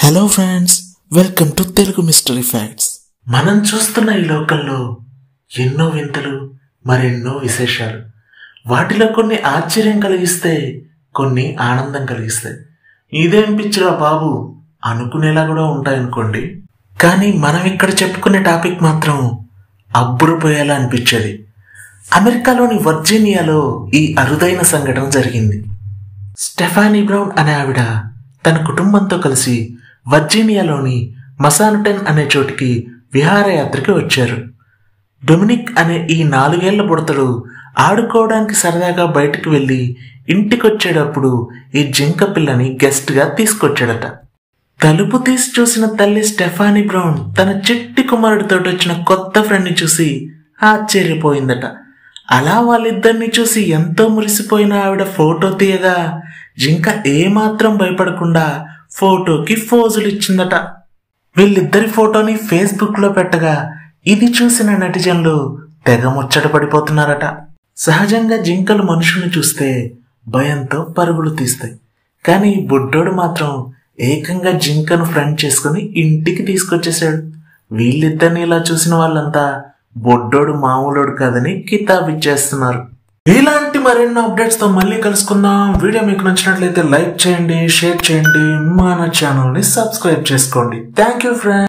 hello friends welcome to Telugu mystery facts మనం చూస్తున్న ఈ లోకంలో ఎన్నో వింతలు మరెన్నో విశేషాలు వాటిలో కొన్ని ఆశ్చర్యం కలిగిస్తే కొన్ని ఆనందం కలిగిస్తాయి ఇదేం పిచ్చిరా బాబు అనుకునేలా కూడా ఉంటాయనుకోండి కానీ మనం ఇక్కడ చెప్పుకునే టాపిక్ మాత్రం అబ్బురుపోయేలా అనిపించేది అమెరికాలోని వర్జీనియాలో ఈ అరుదైన సంఘటన జరిగింది స్టెఫానీ బ్రౌన్ అనే ఆవిడ తన కుటుంబంతో కలిసి వర్జీనియాలోని మసానుటెన్ అనే చోటికి విహారయాత్రకి వచ్చారు డొమినిక్ అనే ఈ నాలుగేళ్ల బుడతడు ఆడుకోవడానికి సరదాగా బయటికి వెళ్ళి ఇంటికొచ్చేటప్పుడు ఈ జింక పిల్లని గెస్ట్గా తీసుకొచ్చాడట తలుపు తీసి చూసిన తల్లి స్టెఫానీ బ్రౌన్ తన చిట్టి కుమారుడితో వచ్చిన కొత్త ఫ్రెండ్ని చూసి ఆశ్చర్యపోయిందట అలా వాళ్ళిద్దరిని చూసి ఎంతో మురిసిపోయిన ఆవిడ ఫోటో తీయగా జింక ఏమాత్రం భయపడకుండా ఫోటోకి ఫోజులు ఇచ్చిందట వీళ్ళిద్దరి ఫోటోని ఫేస్బుక్ లో పెట్టగా ఇది చూసిన నెటిజన్లు తెగ ముచ్చట పడిపోతున్నారట సహజంగా జింకలు మనుషుల్ని చూస్తే భయంతో పరుగులు తీస్తాయి కానీ ఈ బుడ్డోడు మాత్రం ఏకంగా జింకను ఫ్రెండ్ చేసుకుని ఇంటికి తీసుకొచ్చేసాడు వీళ్ళిద్దరిని ఇలా చూసిన వాళ్ళంతా బొడ్డోడు మామూలోడు కాదని కితాబ్ ఇచ్చేస్తున్నారు ఇలాంటి మరెన్నో అప్డేట్స్ తో మళ్ళీ కలుసుకుందాం వీడియో మీకు నచ్చినట్లయితే లైక్ చేయండి షేర్ చేయండి మన ఛానల్ ని సబ్స్క్రైబ్ చేసుకోండి థ్యాంక్ యూ ఫ్రెండ్